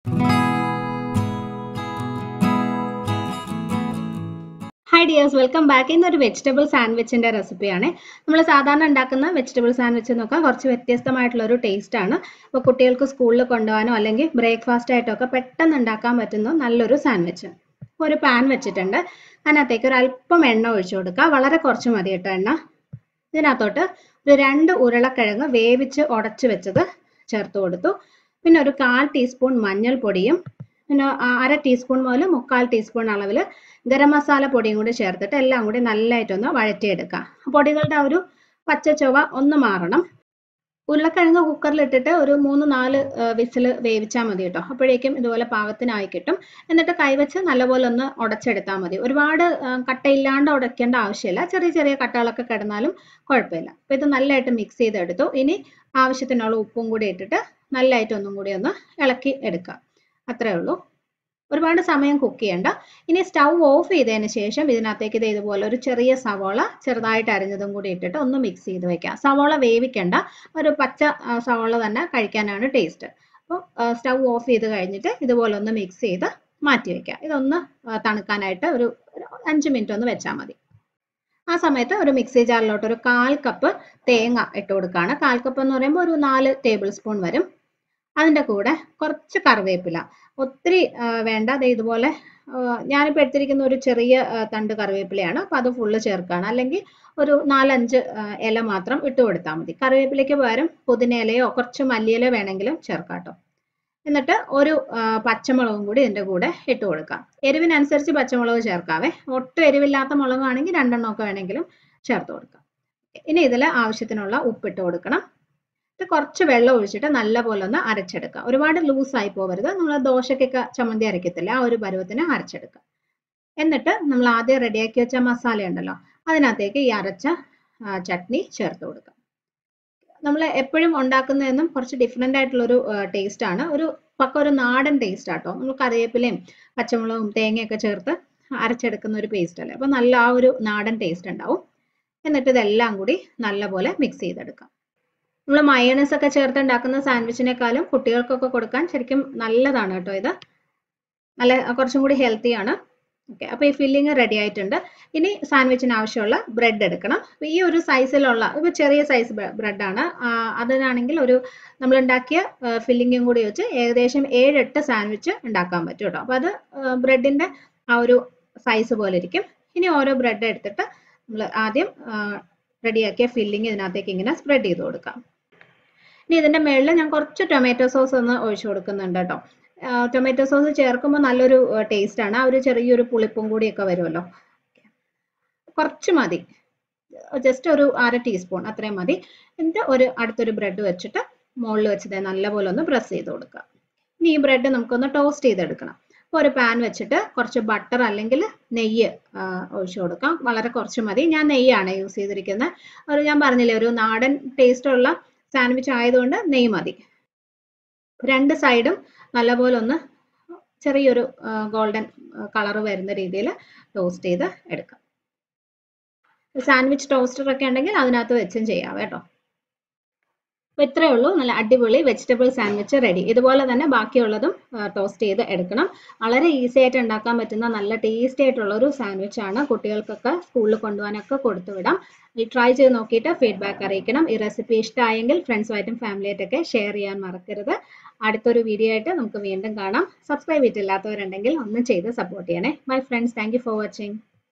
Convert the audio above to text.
hi dears welcome back ഇന്നൊരു vegetable സാൻഡ്വിച്ചിന്റെ റെസിപ്പിയാണ് നമ്മൾ സാധാരണ ഉണ്ടാക്കുന്ന വെജിറ്റബിൾ സാൻഡ്വിച്ച് നോക്കാം കുറച്ച് വ്യത്യസ്തമായിട്ടുള്ള ഒരു ടേസ്റ്റ് ആണ് അപ്പോൾ കുട്ടികൾക്ക് സ്കൂളിൽ കൊണ്ടുപോകാനോ അല്ലെങ്കിൽ ബ്രേക്ക്ഫാസ്റ്റ് ആയിട്ടോ ഒക്കെ പെട്ടെന്ന് ഉണ്ടാക്കാൻ പറ്റുന്ന നല്ലൊരു സാൻഡ്വിച്ച് ഒരു പാൻ വെച്ചിട്ടുണ്ട് അതിനകത്തേക്ക് ഒരു അല്പം എണ്ണ ഒഴിച്ചു കൊടുക്കുക വളരെ കുറച്ച് മതി കേട്ടോ എണ്ണ ഇതിനകത്തോട്ട് ഒരു രണ്ട് ഉരുളക്കിഴങ്ങ് വേവിച്ച് ഉടച്ചു വെച്ചത് ചേർത്ത് കൊടുത്തു പിന്നെ ഒരു കാൽ ടീസ്പൂൺ മഞ്ഞൾപ്പൊടിയും പിന്നെ അര ടീസ്പൂൺ മുതൽ മുക്കാൽ ടീസ്പൂൺ അളവിൽ ഗരം മസാല പൊടിയും കൂടി ചേർത്തിട്ട് എല്ലാം കൂടി നല്ലതായിട്ടൊന്ന് വഴറ്റിയെടുക്കാം പൊടികളുടെ ആ ഒരു പച്ച ചൊവ ഒന്ന് മാറണം ഉരുളക്കിഴങ്ങ് കുക്കറിൽ ഇട്ടിട്ട് ഒരു മൂന്ന് നാല് വിസിൽ വേവിച്ചാൽ മതി കേട്ടോ അപ്പോഴേക്കും ഇതുപോലെ പാകത്തിനായി കിട്ടും എന്നിട്ട് കൈവച്ച് നല്ലപോലെ ഒന്ന് ഉടച്ചെടുത്താൽ മതി ഒരുപാട് കട്ടയില്ലാണ്ട് ഉടയ്ക്കേണ്ട ആവശ്യമില്ല ചെറിയ ചെറിയ കട്ടകളൊക്കെ കിടന്നാലും കുഴപ്പമില്ല അപ്പോൾ ഇത് നല്ലതായിട്ട് മിക്സ് ചെയ്തെടുത്തു ഇനി ആവശ്യത്തിനുള്ള ഉപ്പും കൂടി ഇട്ടിട്ട് നല്ലതായിട്ട് ഒന്നും കൂടി ഒന്ന് ഇളക്കി എടുക്കുക അത്രേ ഉള്ളൂ ഒരുപാട് സമയം കുക്ക് ചെയ്യണ്ട ഇനി സ്റ്റൗ ഓഫ് ചെയ്തതിന് ശേഷം ഇതിനകത്തേക്ക് ഇത് ഇതുപോലെ ഒരു ചെറിയ സവോള ചെറുതായിട്ട് അരിഞ്ഞതും കൂടി ഇട്ടിട്ട് ഒന്ന് മിക്സ് ചെയ്ത് വെക്കാം സവോള വേവിക്കണ്ട ഒരു പച്ച സവോള തന്നെ കഴിക്കാനാണ് ടേസ്റ്റ് അപ്പോൾ സ്റ്റൗ ഓഫ് ചെയ്ത് കഴിഞ്ഞിട്ട് ഇതുപോലെ ഒന്ന് മിക്സ് ചെയ്ത് മാറ്റി വെക്കാം ഇതൊന്ന് തണുക്കാനായിട്ട് ഒരു അഞ്ച് മിനിറ്റ് ഒന്ന് വെച്ചാൽ മതി ആ സമയത്ത് ഒരു മിക്സി ജാറിലോട്ട് ഒരു കാൽ കപ്പ് തേങ്ങ ഇട്ട് കൊടുക്കുകയാണ് കാൽ കപ്പ് എന്ന് പറയുമ്പോൾ ഒരു നാല് ടേബിൾ സ്പൂൺ വരും അതിൻ്റെ കൂടെ കുറച്ച് കറിവേപ്പില ഒത്തിരി വേണ്ട അത് ഇതുപോലെ ഞാനിപ്പോൾ എടുത്തിരിക്കുന്ന ഒരു ചെറിയ തണ്ട് കറിവേപ്പിലയാണ് അപ്പോൾ അത് ഫുള്ള് ചേർക്കുകയാണ് അല്ലെങ്കിൽ ഒരു നാലഞ്ച് ഇല മാത്രം ഇട്ട് കൊടുത്താൽ മതി കറിവേപ്പിലയ്ക്ക് പകരം പുതിനയിലയോ കുറച്ച് മല്ലിയില വേണമെങ്കിലും ചേർക്കാം കേട്ടോ എന്നിട്ട് ഒരു പച്ചമുളകും കൂടി ഇതിൻ്റെ കൂടെ ഇട്ട് കൊടുക്കാം എരിവിനനുസരിച്ച് പച്ചമുളക് ചേർക്കാവേ ഒട്ടും എരിവില്ലാത്ത മുളകാണെങ്കിൽ രണ്ടെണ്ണമൊക്കെ വേണമെങ്കിലും ചേർത്ത് കൊടുക്കാം ഇനി ഇതിൽ ആവശ്യത്തിനുള്ള ഉപ്പിട്ട് കൊടുക്കണം ഇത് കുറച്ച് വെള്ളം ഒഴിച്ചിട്ട് നല്ലപോലെ ഒന്ന് അരച്ചെടുക്കുക ഒരുപാട് ലൂസായി പോകരുത് നമ്മൾ ദോശയ്ക്കൊക്കെ ചമ്മന്തി അരയ്ക്കത്തില്ല ആ ഒരു പരുവത്തിന് അരച്ചെടുക്കുക എന്നിട്ട് നമ്മൾ ആദ്യം റെഡിയാക്കി വെച്ച മസാല ഉണ്ടല്ലോ അതിനകത്തേക്ക് ഈ അരച്ച ചട്നി ചേർത്ത് കൊടുക്കുക നമ്മൾ എപ്പോഴും ഉണ്ടാക്കുന്നതെന്നും കുറച്ച് ഡിഫറെൻ്റ് ആയിട്ടുള്ളൊരു ടേസ്റ്റ് ആണ് ഒരു പക്ക ഒരു നാടൻ ടേസ്റ്റ് ആട്ടോ നമ്മൾ കറിവേപ്പിലയും പച്ചമുളകും തേങ്ങയൊക്കെ ചേർത്ത് അരച്ചെടുക്കുന്ന ഒരു പേസ്റ്റ് അല്ലേ അപ്പോൾ നല്ല ആ ഒരു നാടൻ ടേസ്റ്റ് ഉണ്ടാവും എന്നിട്ട് ഇതെല്ലാം കൂടി നല്ലപോലെ മിക്സ് ചെയ്തെടുക്കാം നമ്മൾ മയണസ് ഒക്കെ ചേർത്ത് ഉണ്ടാക്കുന്ന സാൻഡ്വിച്ചിനേക്കാളും കുട്ടികൾക്കൊക്കെ കൊടുക്കാൻ ശരിക്കും നല്ലതാണ് കേട്ടോ ഇത് നല്ല കുറച്ചും കൂടി ഹെൽത്തി ആണ് ഓക്കെ അപ്പോൾ ഈ ഫില്ലിങ് റെഡി ആയിട്ടുണ്ട് ഇനി സാൻഡ്വിച്ചിന് ആവശ്യമുള്ള ബ്രെഡ് എടുക്കണം അപ്പോൾ ഈ ഒരു സൈസിലുള്ള ഇപ്പോൾ ചെറിയ സൈസ് ബ്രെഡാണ് അതിനാണെങ്കിൽ ഒരു നമ്മൾ ഉണ്ടാക്കിയ ഫില്ലിങ്ങും കൂടി വെച്ച് ഏകദേശം ഏഴെട്ട് സാൻഡ്വിച്ച് ഉണ്ടാക്കാൻ പറ്റും കേട്ടോ അപ്പോൾ അത് ബ്രെഡിൻ്റെ ആ ഒരു സൈസ് പോലെ ഇരിക്കും ഇനി ഓരോ ബ്രെഡ് എടുത്തിട്ട് നമ്മൾ ആദ്യം റെഡിയാക്കിയ ഫില്ലിങ് ഇതിനകത്തേക്ക് ഇങ്ങനെ സ്പ്രെഡ് ചെയ്ത് കൊടുക്കാം ഇനി ഇതിൻ്റെ മുകളിൽ ഞാൻ കുറച്ച് ടൊമാറ്റോ സോസ് ഒന്ന് ഒഴിച്ചു കൊടുക്കുന്നുണ്ട് കേട്ടോ ടൊമാറ്റോ സോസ് ചേർക്കുമ്പോൾ നല്ലൊരു ടേസ്റ്റ് ആണ് ആ ഒരു ചെറിയൊരു പുളിപ്പും കൂടിയൊക്കെ വരുമല്ലോ കുറച്ച് മതി ജസ്റ്റ് ഒരു അര ടീസ്പൂൺ അത്രയും മതി എന്നിട്ട് ഒരു അടുത്തൊരു ബ്രെഡ് വെച്ചിട്ട് മുകളിൽ വെച്ചത് നല്ലപോലെ ഒന്ന് പ്രസ് ചെയ്ത് കൊടുക്കുക ഇനി ഈ ബ്രെഡ് നമുക്കൊന്ന് ടോസ്റ്റ് ചെയ്തെടുക്കണം അപ്പോൾ ഒരു പാൻ വെച്ചിട്ട് കുറച്ച് ബട്ടർ അല്ലെങ്കിൽ നെയ്യ് ഒഴിച്ചു കൊടുക്കാം വളരെ കുറച്ച് മതി ഞാൻ നെയ്യാണ് യൂസ് ചെയ്തിരിക്കുന്നത് ഒരു ഞാൻ പറഞ്ഞില്ലേ ഒരു നാടൻ ടേസ്റ്റ് ഉള്ള സാൻഡ്വിച്ച് ആയതുകൊണ്ട് നെയ്യ് മതി രണ്ട് സൈഡും നല്ലപോലെ ഒന്ന് ചെറിയൊരു ഗോൾഡൻ കളർ വരുന്ന രീതിയിൽ ടോസ്റ്റ് ചെയ്ത് എടുക്കാം സാൻഡ്വിച്ച് ടോസ്റ്റർ ഒക്കെ ഉണ്ടെങ്കിൽ അതിനകത്ത് വെച്ചും ചെയ്യാം കേട്ടോ അപ്പോൾ ഇത്രയേ ഉള്ളൂ നല്ല അടിപൊളി വെജിറ്റബിൾ സാൻഡ്വിച്ച് റെഡി ഇതുപോലെ തന്നെ ബാക്കിയുള്ളതും ടോസ്റ്റ് ചെയ്ത് എടുക്കണം വളരെ ഈസി ആയിട്ട് ഉണ്ടാക്കാൻ പറ്റുന്ന നല്ല ടേസ്റ്റി ആയിട്ടുള്ള ഒരു സാൻഡ്വിച്ച് ആണ് കുട്ടികൾക്കൊക്കെ സ്കൂളിൽ കൊണ്ടുപോകാനൊക്കെ കൊടുത്തു വിടാം ഈ ട്രൈ ചെയ്ത് നോക്കിയിട്ട് ഫീഡ്ബാക്ക് അറിയിക്കണം ഈ റെസിപ്പി ഇഷ്ടമായെങ്കിൽ ഫ്രണ്ട്സുമായിട്ടും ഫാമിലിയായിട്ടൊക്കെ ഷെയർ ചെയ്യാൻ മറക്കരുത് അടുത്തൊരു വീഡിയോ ആയിട്ട് നമുക്ക് വീണ്ടും കാണാം സബ്സ്ക്രൈബ് ചെയ്തിട്ടില്ലാത്തവരുണ്ടെങ്കിൽ ഒന്ന് ചെയ്ത് സപ്പോർട്ട് ചെയ്യണേ bye friends thank for watching